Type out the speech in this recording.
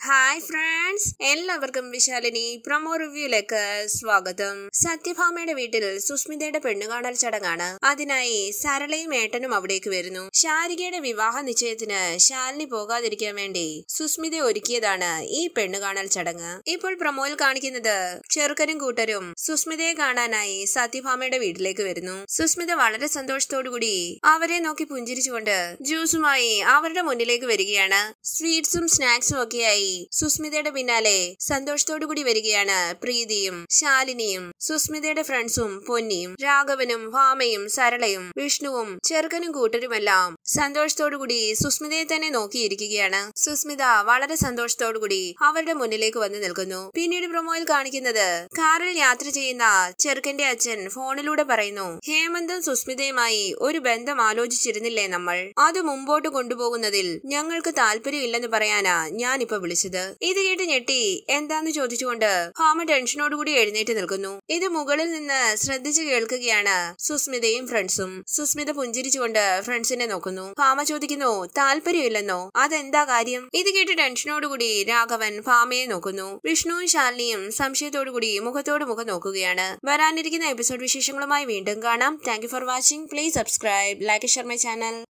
hi friends എല്ലാവർക്കും വിശാലിനി promo റിവ്യൂയിലേക്ക് സ്വാഗതം സത്യഭാമയുടെ വീട്ടിൽ സുസ്മിതയുടെ പെണ്ണുകാണൽ ചടങ്ങാണ് അതിനായി സരളയും ഏട്ടനും അവിടേക്ക് വരുന്നു ശാരികയുടെ വിവാഹ നിശ്ചയത്തിന് ശാലിനി പോകാതിരിക്കാൻ വേണ്ടി സുസ്മിത ഒരുക്കിയതാണ് ഈ പെണ്ണുകാണൽ ചടങ്ങ് ഇപ്പോൾ പ്രൊമോയിൽ കാണിക്കുന്നത് ചെറുക്കനും കൂട്ടരും സുസ്മിതയെ കാണാനായി സത്യഭാമയുടെ വീട്ടിലേക്ക് വരുന്നു സുസ്മിത വളരെ സന്തോഷത്തോടുകൂടി അവരെ നോക്കി പുഞ്ചിരിച്ചുകൊണ്ട് ജ്യൂസുമായി അവരുടെ മുന്നിലേക്ക് വരികയാണ് സ്വീറ്റ്സും സ്നാക്സും ഒക്കെയായി സുസ്മിതയുടെ പിന്നാലെ സന്തോഷത്തോടു കൂടി വരികയാണ് പ്രീതിയും ശാലിനിയും സുസ്മിതയുടെ ഫ്രണ്ട്സും പൊന്നിയും രാഘവനും ഭാമയും സരളയും വിഷ്ണുവും ചെറുക്കനും കൂട്ടരുമെല്ലാം സന്തോഷത്തോടുകൂടി സുസ്മിതയെ തന്നെ നോക്കിയിരിക്കുകയാണ് സുസ്മിത വളരെ സന്തോഷത്തോടുകൂടി അവരുടെ മുന്നിലേക്ക് വന്ന് നിൽക്കുന്നു പിന്നീട് പ്രൊമോയിൽ കാണിക്കുന്നത് കാറിൽ യാത്ര ചെയ്യുന്ന ചെറുക്കന്റെ അച്ഛൻ ഫോണിലൂടെ പറയുന്നു ഹേമന്തും സുസ്മിതയുമായി ഒരു ബന്ധം ആലോചിച്ചിരുന്നില്ലേ നമ്മൾ അത് മുമ്പോട്ട് കൊണ്ടുപോകുന്നതിൽ ഞങ്ങൾക്ക് താല്പര്യമില്ലെന്ന് പറയാനാ ഞാനിപ്പോ വിളിച്ചത് ഇത് കേട്ട് ഞെട്ടി എന്താന്ന് ചോദിച്ചുകൊണ്ട് ഭാമ ടെൻഷനോടുകൂടി എഴുന്നേറ്റ് നിൽക്കുന്നു ഇത് മുകളിൽ നിന്ന് ശ്രദ്ധിച്ചു കേൾക്കുകയാണ് സുസ്മിതയും ഫ്രണ്ട്സും സുസ്മിത പുഞ്ചിരിച്ചുകൊണ്ട് ഫ്രണ്ട്സിനെ നോക്കുന്നു ഭാമ ചോദിക്കുന്നു താല്പര്യമില്ലെന്നോ അതെന്താ കാര്യം ഇത് കേട്ട് ടെൻഷനോടുകൂടി രാഘവൻ ഭാമയെ നോക്കുന്നു വിഷ്ണുവും ശാലിനിയും സംശയത്തോടുകൂടി മുഖത്തോട് മുഖം നോക്കുകയാണ് വരാനിരിക്കുന്ന എപ്പിസോഡ് വിശേഷങ്ങളുമായി വീണ്ടും കാണാം thank for watching please subscribe like share my channel